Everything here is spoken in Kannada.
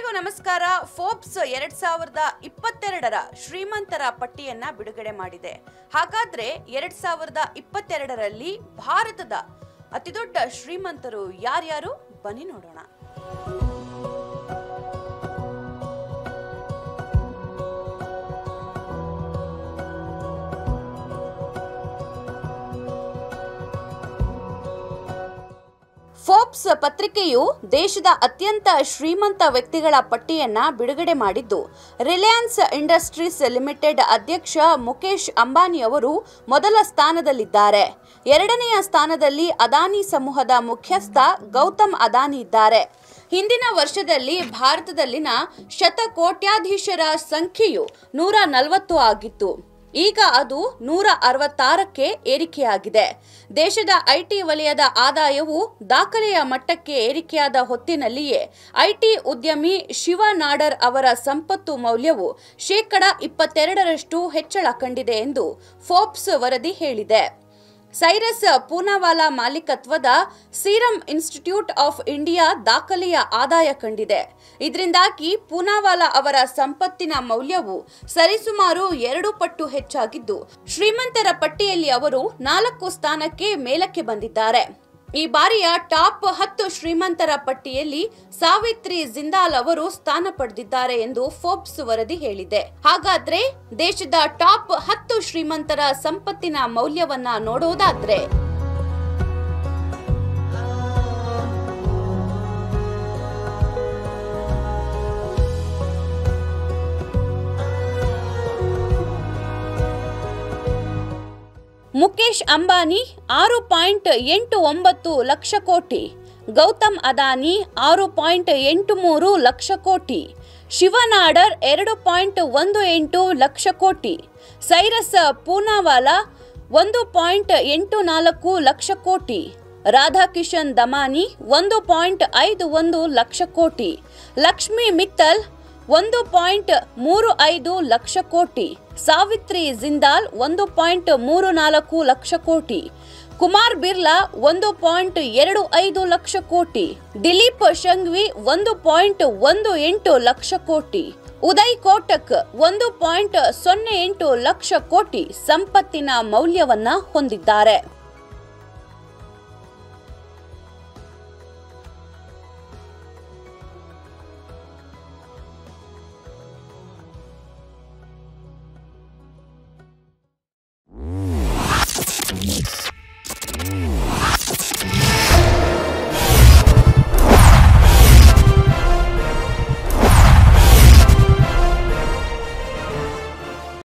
ಎಲ್ರಿಗೂ ನಮಸ್ಕಾರ ಫೋರ್ಬ್ಸ್ ಎರಡ್ ಸಾವಿರದ ಇಪ್ಪತ್ತೆರಡರ ಶ್ರೀಮಂತರ ಪಟ್ಟಿಯನ್ನ ಬಿಡುಗಡೆ ಮಾಡಿದೆ ಹಾಗಾದ್ರೆ ಎರಡ್ ಸಾವಿರದ ಇಪ್ಪತ್ತೆರಡರಲ್ಲಿ ಭಾರತದ ಅತಿದೊಡ್ಡ ಶ್ರೀಮಂತರು ಯಾರ್ಯಾರು ಬನ್ನಿ ನೋಡೋಣ ಫೋರ್ಬ್ಸ್ ಪತ್ರಿಕೆಯು ದೇಶದ ಅತ್ಯಂತ ಶ್ರೀಮಂತ ವ್ಯಕ್ತಿಗಳ ಪಟ್ಟಿಯನ್ನ ಬಿಡುಗಡೆ ಮಾಡಿದ್ದು ರಿಲಯನ್ಸ್ ಇಂಡಸ್ಟ್ರೀಸ್ ಲಿಮಿಟೆಡ್ ಅಧ್ಯಕ್ಷ ಮುಖೇಶ್ ಅಂಬಾನಿ ಅವರು ಮೊದಲ ಸ್ಥಾನದಲ್ಲಿದ್ದಾರೆ ಎರಡನೆಯ ಸ್ಥಾನದಲ್ಲಿ ಅದಾನಿ ಸಮೂಹದ ಮುಖ್ಯಸ್ಥ ಗೌತಮ್ ಅದಾನಿ ಇದ್ದಾರೆ ಹಿಂದಿನ ವರ್ಷದಲ್ಲಿ ಭಾರತದಲ್ಲಿನ ಶತಕೋಟ್ಯಾಧೀಶರ ಸಂಖ್ಯೆಯು ನೂರ ನಲವತ್ತು ಆಗಿತ್ತು ಈಗ ಅದು ನೂರ ಅರವತ್ತಾರಕ್ಕೆ ಏರಿಕೆಯಾಗಿದೆ ದೇಶದ ಐಟಿ ವಲಯದ ಆದಾಯವು ದಾಖಲೆಯ ಮಟ್ಟಕ್ಕೆ ಏರಿಕೆಯಾದ ಹೊತ್ತಿನಲ್ಲಿಯೇ ಐಟಿ ಉದ್ಯಮಿ ಶಿವ ನಾಡರ್ ಅವರ ಸಂಪತ್ತು ಮೌಲ್ಯವು ಶೇಕಡ ಇಪ್ಪತ್ತೆರಡರಷ್ಟು ಹೆಚ್ಚಳ ಕಂಡಿದೆ ಎಂದು ಫೋರ್ಬ್ಸ್ ವರದಿ ಹೇಳಿದೆ ಸೈರಸ್ ಪೂನಾವಾಲಾ ಮಾಲೀಕತ್ವದ ಸೀರಂ ಇನ್ಸ್ಟಿಟ್ಯೂಟ್ ಆಫ್ ಇಂಡಿಯಾ ದಾಖಲೆಯ ಆದಾಯ ಕಂಡಿದೆ ಇದರಿಂದಾಗಿ ಪೂನಾವಾಲಾ ಅವರ ಸಂಪತ್ತಿನ ಮೌಲ್ಯವು ಸರಿಸುಮಾರು ಎರಡು ಪಟ್ಟು ಹೆಚ್ಚಾಗಿದ್ದು ಶ್ರೀಮಂತರ ಪಟ್ಟಿಯಲ್ಲಿ ಅವರು ನಾಲ್ಕು ಸ್ಥಾನಕ್ಕೆ ಮೇಲಕ್ಕೆ ಬಂದಿದ್ದಾರೆ ಈ ಬಾರಿಯ ಟಾಪ್ ಹತ್ತು ಶ್ರೀಮಂತರ ಪಟ್ಟಿಯಲ್ಲಿ ಸಾವಿತ್ರಿ ಜಿಂದಾಲ್ ಅವರು ಸ್ಥಾನ ಪಡೆದಿದ್ದಾರೆ ಎಂದು ಫೋರ್ಬ್ಸ್ ವರದಿ ಹೇಳಿದೆ ಹಾಗಾದ್ರೆ ದೇಶದ ಟಾಪ್ ಹತ್ತು ಶ್ರೀಮಂತರ ಸಂಪತ್ತಿನ ಮೌಲ್ಯವನ್ನ ನೋಡೋದಾದ್ರೆ ಮುಖೇಶ್ ಅಂಬಾನಿ ಆರು ಪಾಯಿಂಟ್ ಎಂಟು ಒಂಬತ್ತು ಲಕ್ಷ ಕೋಟಿ ಗೌತಮ್ ಅದಾನಿ ಆರು ಪಾಯಿಂಟ್ ಎಂಟು ಮೂರು ಲಕ್ಷ ಕೋಟಿ ಶಿವನಾಡರ್ ಎರಡು ಪಾಯಿಂಟ್ ಒಂದು ಎಂಟು ಲಕ್ಷ ಕೋಟಿ ಸೈರಸ್ ಪೂನಾವಾಲಾ ಒಂದು ಪಾಯಿಂಟ್ ಎಂಟು ನಾಲ್ಕು ಲಕ್ಷ ಕೋಟಿ ರಾಧಾಕಿಶನ್ ದಮಾನಿ ಒಂದು ಪಾಯಿಂಟ್ ಐದು ಒಂದು ಲಕ್ಷ ಕೋಟಿ ಲಕ್ಷ್ಮಿ ಮಿತ್ತಲ್ ಒಂದು ಪಾಯಿಂಟ್ ಮೂರು ಐದು ಲಕ್ಷ ಕೋಟಿ ಸಾವಿತ್ರಿ ಜಿಂದಾಲ್ ಒಂದು ಪಾಯಿಂಟ್ ಮೂರು ನಾಲ್ಕು ಲಕ್ಷ ಕೋಟಿ ಕುಮಾರ್ ಬಿರ್ಲಾ ಒಂದು ಪಾಯಿಂಟ್ ಎರಡು ಐದು ಲಕ್ಷ ಕೋಟಿ ದಿಲೀಪ್ ಶಂಘ್ವಿ ಒಂದು ಪಾಯಿಂಟ್ ಒಂದು ಎಂಟು ಲಕ್ಷ ಕೋಟಿ ಉದಯ್ ಕೋಟಕ್ ಒಂದು ಪಾಯಿಂಟ್ ಸೊನ್ನೆ ಎಂಟು ಲಕ್ಷ ಕೋಟಿ ಸಂಪತ್ತಿನ ಮೌಲ್ಯವನ್ನ ಹೊಂದಿದ್ದಾರೆ